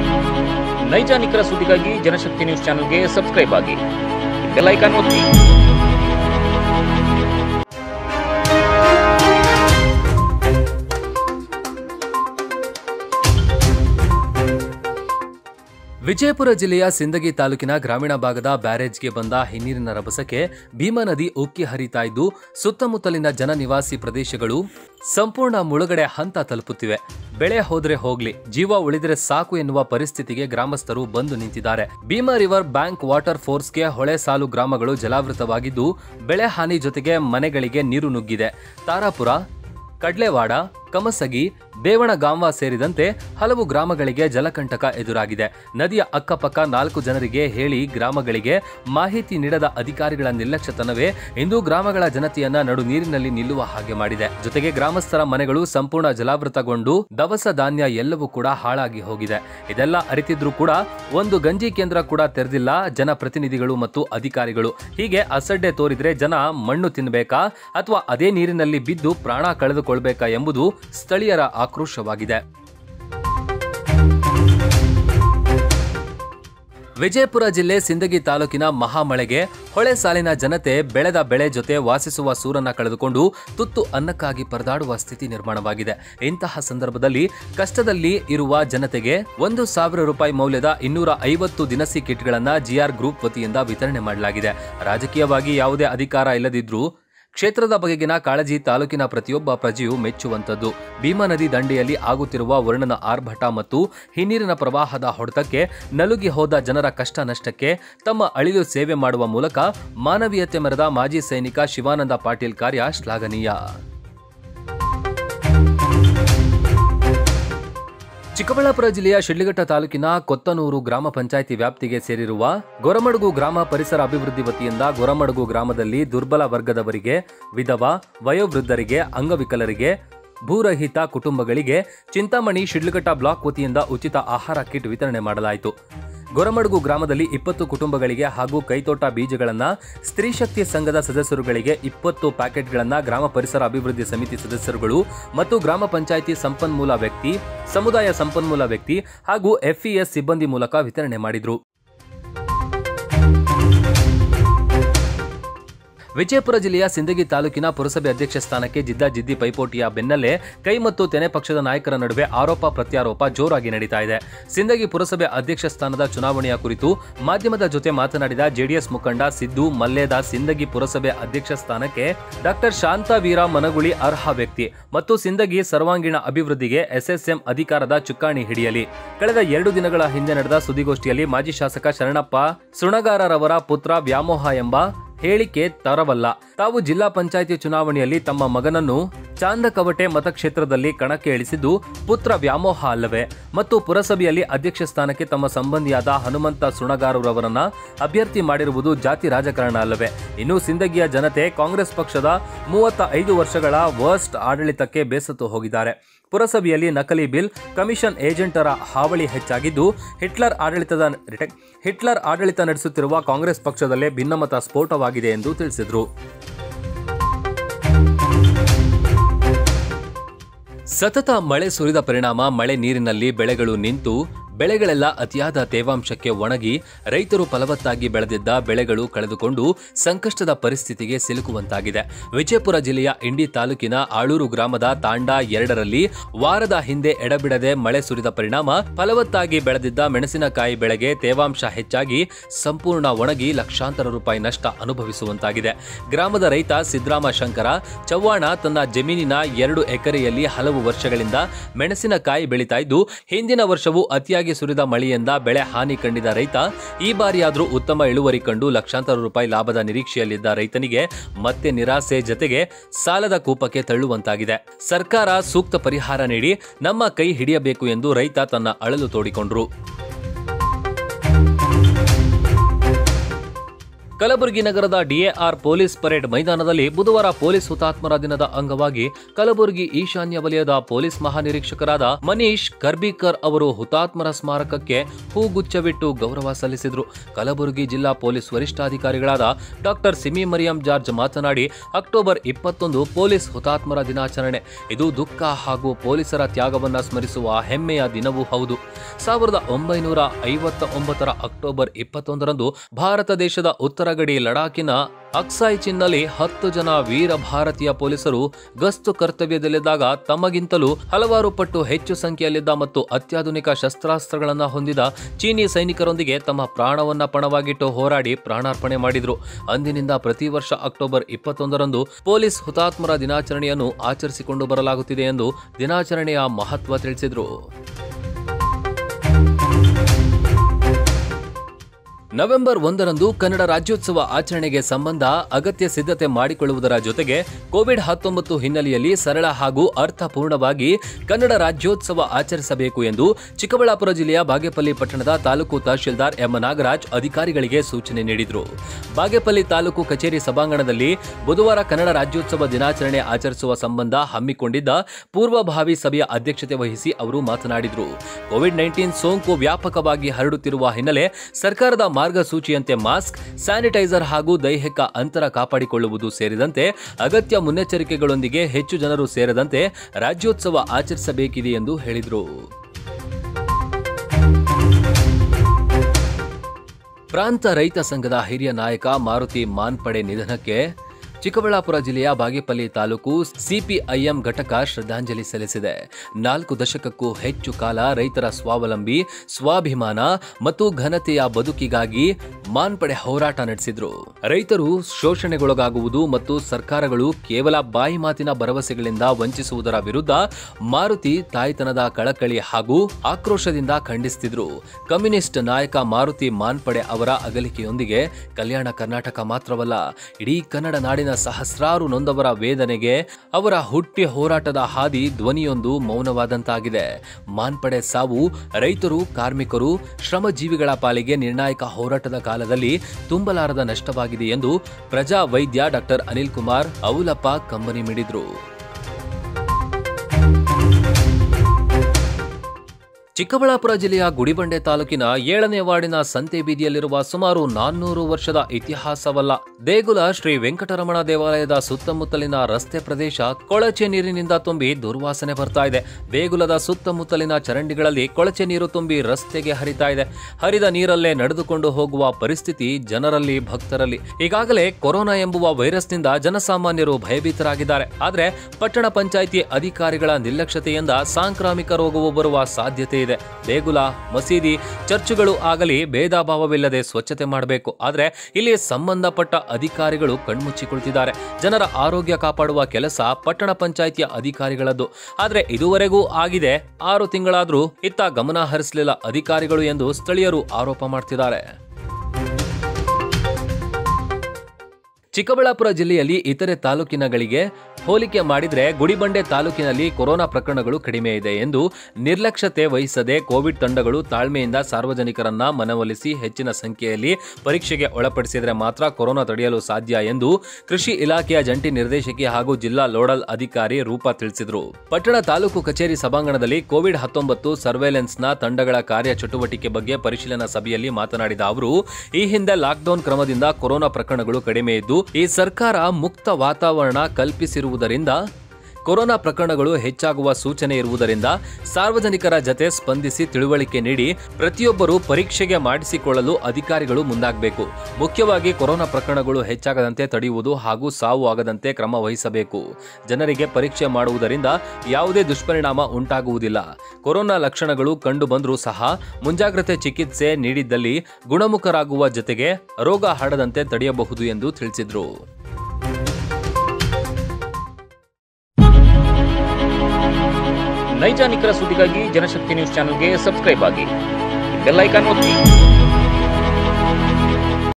ನೈಜ ನಿಖರ ಸುದ್ದಿಗಾಗಿ ಜನಶಕ್ತಿ ನ್ಯೂಸ್ ಚಾನೆಲ್ಗೆ ಸಬ್ಸ್ಕ್ರೈಬ್ ಆಗಿ ಬೆಲ್ ಐಕಾನ್ ಒತ್ತಿ ವಿಜಯಪುರ ಜಿಲ್ಲೆಯ ಸಿಂದಗಿ ತಾಲೂಕಿನ ಗ್ರಾಮೀಣ ಭಾಗದ ಬ್ಯಾರೇಜ್ಗೆ ಬಂದ ಹಿನ್ನೀರಿನ ರಭಸಕ್ಕೆ ಭೀಮಾ ನದಿ ಉಕ್ಕಿ ಹರಿತಾ ಇದ್ದು ಸುತ್ತಮುತ್ತಲಿನ ಜನನಿವಾಸಿ ಪ್ರದೇಶಗಳು ಸಂಪೂರ್ಣ ಮುಳುಗಡೆ ಹಂತ ತಲುಪುತ್ತಿವೆ ಬೆಳೆ ಹೋದ್ರೆ ಹೋಗ್ಲಿ ಜೀವ ಉಳಿದ್ರೆ ಸಾಕು ಎನ್ನುವ ಪರಿಸ್ಥಿತಿಗೆ ಗ್ರಾಮಸ್ಥರು ಬಂದು ನಿಂತಿದ್ದಾರೆ ಭೀಮಾ ರಿವರ್ ಬ್ಯಾಂಕ್ ವಾಟರ್ ಫೋರ್ಸ್ಗೆ ಹೊಳೆ ಸಾಲು ಗ್ರಾಮಗಳು ಜಲಾವೃತವಾಗಿದ್ದು ಬೆಳೆ ಹಾನಿ ಜೊತೆಗೆ ಮನೆಗಳಿಗೆ ನೀರು ನುಗ್ಗಿದೆ ತಾರಾಪುರ ಕಡ್ಲೆವಾಡ ಕಮಸಗಿ ದೇವಣಗಾಂವ ಸೇರಿದಂತೆ ಹಲವು ಗ್ರಾಮಗಳಿಗೆ ಜಲಕಂಟಕ ಎದುರಾಗಿದೆ ನದಿಯ ಅಕ್ಕಪಕ್ಕ ನಾಲ್ಕು ಜನರಿಗೆ ಹೇಳಿ ಗ್ರಾಮಗಳಿಗೆ ಮಾಹಿತಿ ನೀಡದ ಅಧಿಕಾರಿಗಳ ನಿರ್ಲಕ್ಷ್ಯತನವೇ ಇಂದು ಗ್ರಾಮಗಳ ಜನತೆಯನ್ನ ನಡು ನೀರಿನಲ್ಲಿ ನಿಲ್ಲುವ ಹಾಗೆ ಮಾಡಿದೆ ಜೊತೆಗೆ ಗ್ರಾಮಸ್ಥರ ಮನೆಗಳು ಸಂಪೂರ್ಣ ಜಲಾವೃತಗೊಂಡು ದವಸ ಧಾನ್ಯ ಎಲ್ಲವೂ ಕೂಡ ಹಾಳಾಗಿ ಹೋಗಿದೆ ಇದೆಲ್ಲ ಅರಿತಿದ್ರೂ ಕೂಡ ಒಂದು ಗಂಜಿ ಕೇಂದ್ರ ಕೂಡ ತೆರೆದಿಲ್ಲ ಜನಪ್ರತಿನಿಧಿಗಳು ಮತ್ತು ಅಧಿಕಾರಿಗಳು ಹೀಗೆ ಅಸಡ್ಡೆ ತೋರಿದ್ರೆ ಜನ ಮಣ್ಣು ತಿನ್ನಬೇಕಾ ಅಥವಾ ಅದೇ ನೀರಿನಲ್ಲಿ ಬಿದ್ದು ಪ್ರಾಣ ಕಳೆದುಕೊಳ್ಬೇಕಾ ಎಂಬುದು ಸ್ಥಳೀಯರ ಆಕ್ರೋಶವಾಗಿದೆ ವಿಜಯಪುರ ಜಿಲ್ಲೆ ಸಿಂದಗಿ ತಾಲೂಕಿನ ಮಹಾಮಳೆಗೆ ಹೊಳೆ ಸಾಲಿನ ಜನತೆ ಬೆಳೆದ ಬೆಳೆ ಜೊತೆ ವಾಸಿಸುವ ಸೂರನ್ನ ಕಳೆದುಕೊಂಡು ತುತ್ತು ಅನ್ನಕ್ಕಾಗಿ ಪರದಾಡುವ ಸ್ಥಿತಿ ನಿರ್ಮಾಣವಾಗಿದೆ ಇಂತಹ ಸಂದರ್ಭದಲ್ಲಿ ಕಷ್ಟದಲ್ಲಿ ಇರುವ ಜನತೆಗೆ ಒಂದು ಸಾವಿರ ರೂಪಾಯಿ ಮೌಲ್ಯದ ಇನ್ನೂರ ಐವತ್ತು ದಿನಸಿ ಕಿಟ್ಗಳನ್ನ ಜಿಆರ್ ಗ್ರೂಪ್ ವತಿಯಿಂದ ವಿತರಣೆ ಮಾಡಲಾಗಿದೆ ರಾಜಕೀಯವಾಗಿ ಯಾವುದೇ ಅಧಿಕಾರ ಇಲ್ಲದಿದ್ರೂ ಕ್ಷೇತ್ರದ ಬಗೆಗಿನ ಕಾಳಜಿ ತಾಲೂಕಿನ ಪ್ರತಿಯೊಬ್ಬ ಪ್ರಜೆಯು ಮೆಚ್ಚುವಂತದ್ದು ಭೀಮಾ ನದಿ ದಂಡೆಯಲ್ಲಿ ಆಗುತ್ತಿರುವ ವರ್ಣನ ಆರ್ಭಟ ಮತ್ತು ಹಿನ್ನೀರಿನ ಪ್ರವಾಹದ ಹೊಡೆತಕ್ಕೆ ನಲುಗಿ ಹೋದ ಜನರ ಕಷ್ಟ ನಷ್ಟಕ್ಕೆ ತಮ್ಮ ಅಳಿಲು ಸೇವೆ ಮಾಡುವ ಮೂಲಕ ಮಾನವೀಯತೆ ಮೆರೆದ ಮಾಜಿ ಸೈನಿಕ ಶಿವಾನಂದ ಪಾಟೀಲ್ ಕಾರ್ಯ ಶ್ಲಾಘನೀಯ ಚಿಕ್ಕಬಳ್ಳಾಪುರ ಜಿಲ್ಲೆಯ ಶಿಡ್ಲಘಟ್ಟ ತಾಲೂಕಿನ ಕೊತ್ತನೂರು ಗ್ರಾಮ ಪಂಚಾಯಿತಿ ವ್ಯಾಪ್ತಿಗೆ ಸೇರಿರುವ ಗೊರಮಡಗು ಗ್ರಾಮ ಪರಿಸರ ಅಭಿವೃದ್ಧಿ ವತಿಯಿಂದ ಗೊರಮಡಗು ಗ್ರಾಮದಲ್ಲಿ ದುರ್ಬಲ ವರ್ಗದವರಿಗೆ ವಿಧವಾ ವಯೋವೃದ್ಧರಿಗೆ ಅಂಗವಿಕಲರಿಗೆ ಭೂರಹಿತ ಕುಟುಂಬಗಳಿಗೆ ಚಿಂತಾಮಣಿ ಶಿಡ್ಲಘಟ್ಟ ಬ್ಲಾಕ್ ವತಿಯಿಂದ ಉಚಿತ ಆಹಾರ ಕಿಟ್ ವಿತರಣೆ ಮಾಡಲಾಯಿತು ಗೊರಮಡಗು ಗ್ರಾಮದಲ್ಲಿ ಇಪ್ಪತ್ತು ಕುಟುಂಬಗಳಿಗೆ ಹಾಗೂ ಕೈತೋಟ ಬೀಜಗಳನ್ನ ಸ್ತ್ರೀ ಶಕ್ತಿ ಸಂಘದ ಸದಸ್ಯರುಗಳಿಗೆ ಇಪ್ಪತ್ತು ಪ್ಯಾಕೆಟ್ಗಳನ್ನ ಗ್ರಾಮ ಪರಿಸರ ಅಭಿವೃದ್ಧಿ ಸಮಿತಿ ಸದಸ್ಯರುಗಳು ಮತ್ತು ಗ್ರಾಮ ಪಂಚಾಯಿತಿ ಸಂಪನ್ಮೂಲ ವ್ಯಕ್ತಿ ಸಮುದಾಯ ಸಂಪನ್ಮೂಲ ವ್ಯಕ್ತಿ ಹಾಗೂ ಎಫ್ಇಎಸ್ ಸಿಬ್ಬಂದಿ ಮೂಲಕ ವಿತರಣೆ ಮಾಡಿದ್ರು ವಿಜಯಪುರ ಜಿಲ್ಲೆಯ ಸಿಂದಗಿ ತಾಲೂಕಿನ ಪುರಸಭೆ ಅಧ್ಯಕ್ಷ ಸ್ಥಾನಕ್ಕೆ ಜಿದ್ದಾಜಿದ್ದಿ ಪೈಪೋಟಿಯ ಬೆನ್ನಲ್ಲೇ ಕೈ ಮತ್ತು ತೆನೆ ಪಕ್ಷದ ನಾಯಕರ ನಡುವೆ ಆರೋಪ ಪ್ರತ್ಯಾರೋಪ ಜೋರಾಗಿ ನಡೀತಾ ಇದೆ ಸಿಂದಗಿ ಪುರಸಭೆ ಅಧ್ಯಕ್ಷ ಸ್ಥಾನದ ಚುನಾವಣೆಯ ಕುರಿತು ಮಾಧ್ಯಮದ ಜೊತೆ ಮಾತನಾಡಿದ ಜೆಡಿಎಸ್ ಮುಖಂಡ ಸಿದ್ದು ಮಲ್ಲೇದ ಸಿಂದಗಿ ಪುರಸಭೆ ಅಧ್ಯಕ್ಷ ಸ್ಥಾನಕ್ಕೆ ಡಾಕ್ಟರ್ ಶಾಂತವೀರ ಮನಗುಳಿ ಅರ್ಹ ವ್ಯಕ್ತಿ ಮತ್ತು ಸಿಂದಗಿ ಸರ್ವಾಂಗೀಣ ಅಭಿವೃದ್ಧಿಗೆ ಎಸ್ಎಸ್ಎಂ ಅಧಿಕಾರದ ಚುಕ್ಕಾಣಿ ಹಿಡಿಯಲಿ ಕಳೆದ ಎರಡು ದಿನಗಳ ಹಿಂದೆ ನಡೆದ ಸುದ್ದಿಗೋಷ್ಠಿಯಲ್ಲಿ ಮಾಜಿ ಶಾಸಕ ಶರಣಪ್ಪ ಸುಣಗಾರರವರ ಪುತ್ರ ವ್ಯಾಮೋಹ ಎಂಬ ಹೇಳಿಕೆ ತರವಲ್ಲ ತಾವು ಜಿಲ್ಲಾ ಪಂಚಾಯಿತಿ ಚುನಾವಣೆಯಲ್ಲಿ ತಮ್ಮ ಮಗನನ್ನು ಚಾಂದಕವಟೆ ಮತಕ್ಷೇತ್ರದಲ್ಲಿ ಕಣಕ್ಕೆ ಇಳಿಸಿದ್ದು ಪುತ್ರ ವ್ಯಾಮೋಹ ಅಲ್ಲವೇ ಮತ್ತು ಪುರಸಭೆಯಲ್ಲಿ ಅಧ್ಯಕ್ಷ ಸ್ಥಾನಕ್ಕೆ ತಮ್ಮ ಸಂಬಂಧಿಯಾದ ಹನುಮಂತ ಸುಣಗಾರರವರನ್ನ ಅಭ್ಯರ್ಥಿ ಮಾಡಿರುವುದು ಜಾತಿ ರಾಜಕಾರಣ ಅಲ್ಲವೇ ಇನ್ನು ಸಿಂದಗಿಯ ಜನತೆ ಕಾಂಗ್ರೆಸ್ ಪಕ್ಷದ ಮೂವತ್ತ ಐದು ವರ್ಷಗಳ ವರ್ಸ್ಟ್ ಆಡಳಿತಕ್ಕೆ ಬೇಸತ್ತು ಹೋಗಿದ್ದಾರೆ ಪುರಸಭೆಯಲ್ಲಿ ನಕಲಿ ಬಿಲ್ ಕಮಿಷನ್ ಏಜೆಂಟರ ಹಾವಳಿ ಹೆಚ್ಚಾಗಿದ್ದು ಹಿಟ್ಲರ್ ಆಡಳಿತದ ಹಿಟ್ಲರ್ ಆಡಳಿತ ನಡೆಸುತ್ತಿರುವ ಕಾಂಗ್ರೆಸ್ ಪಕ್ಷದಲ್ಲೇ ಭಿನ್ನಮತ ಸ್ಫೋಟವಾಗಿದೆ ಎಂದು ತಿಳಿಸಿದರು ಸತತ ಮಳೆ ಸುರಿದ ಪರಿಣಾಮ ಮಳೆ ನೀರಿನಲ್ಲಿ ಬೆಳೆಗಳು ನಿಂತು ಬೆಳೆಗಳೆಲ್ಲ ಅತಿಯಾದ ತೇವಾಂಶಕ್ಕೆ ಒಣಗಿ ರೈತರು ಫಲವತ್ತಾಗಿ ಬೆಳೆದಿದ್ದ ಬೆಳೆಗಳು ಕಳೆದುಕೊಂಡು ಸಂಕಷ್ಟದ ಪರಿಸ್ಥಿತಿಗೆ ಸಿಲುಕುವಂತಾಗಿದೆ ವಿಜಯಪುರ ಜಿಲ್ಲೆಯ ಇಂಡಿ ತಾಲೂಕಿನ ಆಳೂರು ಗ್ರಾಮದ ತಾಂಡಾ ಎರಡರಲ್ಲಿ ವಾರದ ಹಿಂದೆ ಎಡಬಿಡದೆ ಮಳೆ ಸುರಿದ ಪರಿಣಾಮ ಫಲವತ್ತಾಗಿ ಬೆಳೆದಿದ್ದ ಮೆಣಸಿನಕಾಯಿ ಬೆಳೆಗೆ ತೇವಾಂಶ ಹೆಚ್ಚಾಗಿ ಸಂಪೂರ್ಣ ಒಣಗಿ ಲಕ್ಷಾಂತರ ರೂಪಾಯಿ ನಷ್ಟ ಅನುಭವಿಸುವಂತಾಗಿದೆ ಗ್ರಾಮದ ರೈತ ಸಿದ್ದರಾಮ ಶಂಕರ ಚವ್ವಾಣ ತನ್ನ ಜಮೀನಿನ ಎರಡು ಎಕರೆಯಲ್ಲಿ ಹಲವು ವರ್ಷಗಳಿಂದ ಮೆಣಸಿನಕಾಯಿ ಬೆಳೀತಾ ಇದ್ದು ಹಿಂದಿನ ವರ್ಷವೂ ಅತಿಯಾಗಿ ಸುರಿದ ಮಳೆಯಿಂದ ಬೆಳೆ ಹಾನಿ ಕಂಡಿದ್ದ ರೈತ ಈ ಬಾರಿಯಾದರೂ ಉತ್ತಮ ಇಳುವರಿ ಕಂಡು ಲಕ್ಷಾಂತರ ರೂಪಾಯಿ ಲಾಭದ ನಿರೀಕ್ಷೆಯಲ್ಲಿದ್ದ ರೈತನಿಗೆ ಮತ್ತೆ ನಿರಾಸೆ ಜತೆಗೆ ಸಾಲದ ಕೂಪಕ್ಕೆ ತಳ್ಳುವಂತಾಗಿದೆ ಸರ್ಕಾರ ಸೂಕ್ತ ಪರಿಹಾರ ನೀಡಿ ನಮ್ಮ ಕೈ ಹಿಡಿಯಬೇಕು ಎಂದು ರೈತ ತನ್ನ ಅಳಲು ತೋಡಿಕೊಂಡ್ರು ಕಲಬುರಗಿ ನಗರದ ಡಿಎಆರ್ ಪೊಲೀಸ್ ಪರೇಡ್ ಮೈದಾನದಲ್ಲಿ ಬುಧವಾರ ಪೊಲೀಸ್ ಹುತಾತ್ಮರ ದಿನದ ಅಂಗವಾಗಿ ಕಲಬುರಗಿ ಈಶಾನ್ಯ ವಲಯದ ಪೊಲೀಸ್ ಮಹಾನಿರೀಕ್ಷಕರಾದ ಮನೀಶ್ ಕರ್ಬಿಕರ್ ಅವರು ಹುತಾತ್ಮರ ಸ್ಮಾರಕಕ್ಕೆ ಹೂಗುಚ್ಛವಿಟ್ಟು ಗೌರವ ಸಲ್ಲಿಸಿದರು ಕಲಬುರಗಿ ಜಿಲ್ಲಾ ಪೊಲೀಸ್ ವರಿಷ್ಠಾಧಿಕಾರಿಗಳಾದ ಡಾಕ್ಟರ್ ಸಿಮಿ ಮರಿಯಂ ಜಾರ್ಜ್ ಮಾತನಾಡಿ ಅಕ್ಟೋಬರ್ ಇಪ್ಪತ್ತೊಂದು ಪೊಲೀಸ್ ಹುತಾತ್ಮರ ದಿನಾಚರಣೆ ಇದು ದುಃಖ ಹಾಗೂ ಪೊಲೀಸರ ತ್ಯಾಗವನ್ನ ಸ್ಮರಿಸುವ ಹೆಮ್ಮೆಯ ದಿನವೂ ಹೌದು ಸಾವಿರದ ಒಂಬೈನೂರ ಐವತ್ತ ಒಂಬತ್ತರ ಅಕ್ಟೋಬರ್ ಇಪ್ಪತ್ತೊಂದರಂದು ಭಾರತ ದೇಶದ ಉತ್ತರ ಗಡಿ ಲಡಾಖಿನ ಅಕ್ಸಾಯ್ ಚಿನ್ನಲ್ಲಿ ಹತ್ತು ಜನ ವೀರ ಭಾರತೀಯ ಪೊಲೀಸರು ಗಸ್ತು ಕರ್ತವ್ಯದಲ್ಲಿದ್ದಾಗ ತಮಗಿಂತಲೂ ಹಲವಾರು ಪಟ್ಟು ಹೆಚ್ಚು ಸಂಖ್ಯೆಯಲ್ಲಿದ್ದ ಮತ್ತು ಅತ್ಯಾಧುನಿಕ ಶಸ್ತ್ರಾಸ್ತ್ರಗಳನ್ನು ಹೊಂದಿದ ಚೀನಿ ಸೈನಿಕರೊಂದಿಗೆ ತಮ್ಮ ಪ್ರಾಣವನ್ನ ಪಣವಾಗಿಟ್ಟು ಹೋರಾಡಿ ಪ್ರಾಣಾರ್ಪಣೆ ಮಾಡಿದ್ರು ಅಂದಿನಿಂದ ಪ್ರತಿ ವರ್ಷ ಅಕ್ಟೋಬರ್ ಇಪ್ಪತ್ತೊಂದರಂದು ಪೊಲೀಸ್ ಹುತಾತ್ಮರ ದಿನಾಚರಣೆಯನ್ನು ಆಚರಿಸಿಕೊಂಡು ಬರಲಾಗುತ್ತಿದೆ ಎಂದು ದಿನಾಚರಣೆಯ ಮಹತ್ವ ತಿಳಿಸಿದರು ನವೆಂಬರ್ ಒಂದರಂದು ಕನ್ನಡ ರಾಜ್ಯೋತ್ಸವ ಆಚರಣೆಗೆ ಸಂಬಂಧ ಅಗತ್ಯ ಸಿದ್ಧತೆ ಮಾಡಿಕೊಳ್ಳುವುದರ ಜೊತೆಗೆ ಕೋವಿಡ್ ಹತ್ತೊಂಬತ್ತು ಹಿನ್ನೆಲೆಯಲ್ಲಿ ಸರಳ ಹಾಗೂ ಅರ್ಥಪೂರ್ಣವಾಗಿ ಕನ್ನಡ ರಾಜ್ಯೋತ್ಸವ ಆಚರಿಸಬೇಕು ಎಂದು ಚಿಕ್ಕಬಳ್ಳಾಪುರ ಜಿಲ್ಲೆಯ ಬಾಗೇಪಲ್ಲಿ ಪಟ್ಟಣದ ತಾಲೂಕು ತಹಶೀಲ್ದಾರ್ ಎಂ ನಾಗರಾಜ್ ಅಧಿಕಾರಿಗಳಿಗೆ ಸೂಚನೆ ನೀಡಿದರು ಬಾಗೇಪಲ್ಲಿ ತಾಲೂಕು ಕಚೇರಿ ಸಭಾಂಗಣದಲ್ಲಿ ಬುಧವಾರ ಕನ್ನಡ ರಾಜ್ಯೋತ್ಸವ ದಿನಾಚರಣೆ ಆಚರಿಸುವ ಸಂಬಂಧ ಹಮ್ಮಿಕೊಂಡಿದ್ದ ಪೂರ್ವಭಾವಿ ಸಭೆಯ ಅಧ್ಯಕ್ಷತೆ ವಹಿಸಿ ಅವರು ಮಾತನಾಡಿದರು ಕೋವಿಡ್ ನೈನ್ಟೀನ್ ಸೋಂಕು ವ್ಯಾಪಕವಾಗಿ ಹರಡುತ್ತಿರುವ ಹಿನ್ನೆಲೆ ಸರ್ಕಾರದ ಮಾರ್ಗಸೂಚಿಯಂತೆ ಮಾಸ್ಕ್ ಸ್ಯಾನಿಟೈಸರ್ ಹಾಗೂ ದೈಹಿಕ ಅಂತರ ಕಾಪಾಡಿಕೊಳ್ಳುವುದು ಸೇರಿದಂತೆ ಅಗತ್ಯ ಮುನ್ನೆಚ್ಚರಿಕೆಗಳೊಂದಿಗೆ ಹೆಚ್ಚು ಜನರು ಸೇರದಂತೆ ರಾಜ್ಯೋತ್ಸವ ಆಚರಿಸಬೇಕಿದೆ ಎಂದು ಹೇಳಿದರು ಪ್ರಾಂತ ರೈತ ಸಂಘದ ಹಿರಿಯ ನಾಯಕ ಮಾರುತಿ ಮಾನ್ಪಡೆ ನಿಧನಕ್ಕೆ ಚಿಕ್ಕಬಳ್ಳಾಪುರ ಜಿಲ್ಲೆಯ ಬಾಗೇಪಲ್ಲಿ ತಾಲೂಕು ಸಿಪಿಐಎಂ ಘಟಕ ಶ್ರದ್ಧಾಂಜಲಿ ಸಲ್ಲಿಸಿದೆ ನಾಲ್ಕು ದಶಕಕ್ಕೂ ಹೆಚ್ಚು ಕಾಲ ರೈತರ ಸ್ವಾವಲಂಬಿ ಸ್ವಾಭಿಮಾನ ಮತ್ತು ಘನತೆಯ ಬದುಕಿಗಾಗಿ ಮಾನ್ಪಡೆ ಹೋರಾಟ ನಡೆಸಿದ್ರು ರೈತರು ಶೋಷಣೆಗೊಳಗಾಗುವುದು ಮತ್ತು ಸರ್ಕಾರಗಳು ಕೇವಲ ಬಾಯಿ ಮಾತಿನ ಭರವಸೆಗಳಿಂದ ವಂಚಿಸುವುದರ ವಿರುದ್ಧ ಮಾರುತಿ ತಾಯ್ತನದ ಕಳಕಳಿ ಹಾಗೂ ಆಕ್ರೋಶದಿಂದ ಖಂಡಿಸುತ್ತಿದ್ರು ಕಮ್ಯುನಿಸ್ಟ್ ನಾಯಕ ಮಾರುತಿ ಮಾನ್ಪಡೆ ಅವರ ಅಗಲಿಕೆಯೊಂದಿಗೆ ಕಲ್ಯಾಣ ಕರ್ನಾಟಕ ಮಾತ್ರವಲ್ಲ ಇಡೀ ಕನ್ನಡ ನಾಡಿನ ಸಹಸ್ರಾರು ನೊಂದವರ ವೇದನೆಗೆ ಅವರ ಹುಟ್ಟಿ ಹೋರಾಟದ ಹಾದಿ ಧ್ವನಿಯೊಂದು ಮೌನವಾದಂತಾಗಿದೆ ಮಾನ್ಪಡೆ ಸಾವು ರೈತರು ಕಾರ್ಮಿಕರು ಶ್ರಮಜೀವಿಗಳ ಪಾಲಿಗೆ ನಿರ್ಣಾಯಕ ಹೋರಾಟದ ಕಾಲದಲ್ಲಿ ತುಂಬಲಾರದ ನಷ್ಟವಾಗಿದೆ ಎಂದು ಪ್ರಜಾ ವೈದ್ಯ ಡಾಕ್ಟರ್ ಅನಿಲ್ ಕುಮಾರ್ ಔಲಪ್ಪ ಕಂಬನಿ ಮಿಡಿದ್ರು ಚಿಕ್ಕಬಳ್ಳಾಪುರ ಜಿಲ್ಲೆಯ ಗುಡಿಬಂಡೆ ತಾಲೂಕಿನ ಏಳನೇ ವಾರ್ಡಿನ ಸಂತೆ ಬೀದಿಯಲ್ಲಿರುವ ಸುಮಾರು ನಾನ್ನೂರು ವರ್ಷದ ಇತಿಹಾಸವಲ್ಲ ದೇಗುಲ ಶ್ರೀ ವೆಂಕಟರಮಣ ದೇವಾಲಯದ ಸುತ್ತಮುತ್ತಲಿನ ರಸ್ತೆ ಪ್ರದೇಶ ಕೊಳಚೆ ನೀರಿನಿಂದ ತುಂಬಿ ದುರ್ವಾಸನೆ ಬರ್ತಾ ಇದೆ ದೇಗುಲದ ಸುತ್ತಮುತ್ತಲಿನ ಚರಂಡಿಗಳಲ್ಲಿ ಕೊಳಚೆ ನೀರು ತುಂಬಿ ರಸ್ತೆಗೆ ಹರಿತಾ ಇದೆ ಹರಿದ ನೀರಲ್ಲೇ ನಡೆದುಕೊಂಡು ಹೋಗುವ ಪರಿಸ್ಥಿತಿ ಜನರಲ್ಲಿ ಭಕ್ತರಲ್ಲಿ ಈಗಾಗಲೇ ಕೊರೋನಾ ಎಂಬುವ ವೈರಸ್ನಿಂದ ಜನಸಾಮಾನ್ಯರು ಭಯಭೀತರಾಗಿದ್ದಾರೆ ಆದರೆ ಪಟ್ಟಣ ಪಂಚಾಯಿತಿ ಅಧಿಕಾರಿಗಳ ನಿರ್ಲಕ್ಷ್ಯತೆಯಿಂದ ಸಾಂಕ್ರಾಮಿಕ ರೋಗವು ಬರುವ ಸಾಧ್ಯತೆ ಇದೆ ದೇಗುಲ ಮಸೀದಿ ಚರ್ಚ್ಗಳು ಆಗಲಿ ಭೇದ ಭಾವವಿಲ್ಲದೆ ಸ್ವಚ್ಛತೆ ಮಾಡಬೇಕು ಆದರೆ ಇಲ್ಲಿ ಸಂಬಂಧಪಟ್ಟ ಅಧಿಕಾರಿಗಳು ಕಣ್ಮುಚ್ಚಿ ಕುಳಿತಿದ್ದಾರೆ ಜನರ ಆರೋಗ್ಯ ಕಾಪಾಡುವ ಕೆಲಸ ಪಟ್ಟಣ ಪಂಚಾಯಿತಿಯ ಅಧಿಕಾರಿಗಳದ್ದು ಆದರೆ ಇದುವರೆಗೂ ಆಗಿದೆ ಆರು ತಿಂಗಳಾದರೂ ಇತ್ತ ಗಮನ ಹರಿಸಲಿಲ್ಲ ಅಧಿಕಾರಿಗಳು ಎಂದು ಸ್ಥಳೀಯರು ಆರೋಪ ಮಾಡ್ತಿದ್ದಾರೆ ಚಿಕ್ಕಬಳ್ಳಾಪುರ ಜಿಲ್ಲೆಯಲ್ಲಿ ಇತರೆ ತಾಲೂಕಿನಗಳಿಗೆ ಹೋಲಿಕೆ ಮಾಡಿದ್ರೆ ಗುಡಿಬಂಡೆ ತಾಲೂಕಿನಲ್ಲಿ ಕೊರೋನಾ ಪ್ರಕರಣಗಳು ಕಡಿಮೆ ಇದೆ ಎಂದು ನಿರ್ಲಕ್ಷ್ಯತೆ ವಹಿಸದೆ ಕೋವಿಡ್ ತಂಡಗಳು ತಾಳ್ಮೆಯಿಂದ ಸಾರ್ವಜನಿಕರನ್ನ ಮನವೊಲಿಸಿ ಹೆಚ್ಚಿನ ಸಂಖ್ಯೆಯಲ್ಲಿ ಪರೀಕ್ಷೆಗೆ ಒಳಪಡಿಸಿದರೆ ಮಾತ್ರ ಕೊರೋನಾ ತಡೆಯಲು ಸಾಧ್ಯ ಎಂದು ಕೃಷಿ ಇಲಾಖೆಯ ಜಂಟಿ ನಿರ್ದೇಶಕಿ ಹಾಗೂ ಜಿಲ್ಲಾ ನೋಡಲ್ ಅಧಿಕಾರಿ ರೂಪಾ ತಿಳಿಸಿದರು ಪಟ್ಟಣ ತಾಲೂಕು ಕಚೇರಿ ಸಭಾಂಗಣದಲ್ಲಿ ಕೋವಿಡ್ ಹತ್ತೊಂಬತ್ತು ಸರ್ವೇಲೆನ್ಸ್ನ ತಂಡಗಳ ಕಾರ್ಯ ಚಟುವಟಿಕೆ ಬಗ್ಗೆ ಪರಿಶೀಲನಾ ಸಭೆಯಲ್ಲಿ ಮಾತನಾಡಿದ ಅವರು ಈ ಹಿಂದೆ ಲಾಕ್ಡೌನ್ ಕ್ರಮದಿಂದ ಕೊರೋನಾ ಪ್ರಕರಣಗಳು ಕಡಿಮೆ ಇದ್ದು ಈ ಸರ್ಕಾರ ಮುಕ್ತ ವಾತಾವರಣ ಕಲ್ಪಿಸಿರುವುದರಿಂದ ಕೊರೋನಾ ಪ್ರಕರಣಗಳು ಹೆಚ್ಚಾಗುವ ಸೂಚನೆ ಇರುವುದರಿಂದ ಸಾರ್ವಜನಿಕರ ಜತೆ ಸ್ಪಂದಿಸಿ ತಿಳುವಳಿಕೆ ನೀಡಿ ಪ್ರತಿಯೊಬ್ಬರು ಪರೀಕ್ಷೆಗೆ ಮಾಡಿಸಿಕೊಳ್ಳಲು ಅಧಿಕಾರಿಗಳು ಮುಂದಾಗಬೇಕು ಮುಖ್ಯವಾಗಿ ಕೊರೋನಾ ಪ್ರಕರಣಗಳು ಹೆಚ್ಚಾಗದಂತೆ ತಡೆಯುವುದು ಹಾಗೂ ಸಾವು ಆಗದಂತೆ ಕ್ರಮ ವಹಿಸಬೇಕು ಜನರಿಗೆ ಪರೀಕ್ಷೆ ಮಾಡುವುದರಿಂದ ಯಾವುದೇ ದುಷ್ಪರಿಣಾಮ ಉಂಟಾಗುವುದಿಲ್ಲ ಕೊರೋನಾ ಲಕ್ಷಣಗಳು ಕಂಡು ಬಂದರೂ ಸಹ ಮುಂಜಾಗ್ರತೆ ಚಿಕಿತ್ಸೆ ನೀಡಿದ್ದಲ್ಲಿ ಗುಣಮುಖರಾಗುವ ಜತೆಗೆ ರೋಗ ಹರಡದಂತೆ ತಡೆಯಬಹುದು ಎಂದು ತಿಳಿಸಿದರು ನೈಜ ನಿಖರ ಸುದ್ದಿಗಾಗಿ ಜನಶಕ್ತಿ ನ್ಯೂಸ್ ಚಾನೆಲ್ಗೆ ಸಬ್ಸ್ಕ್ರೈಬ್ ಆಗಿ ಬೆಲ್ ಐಕಾನ್ ಒತ್ತಿ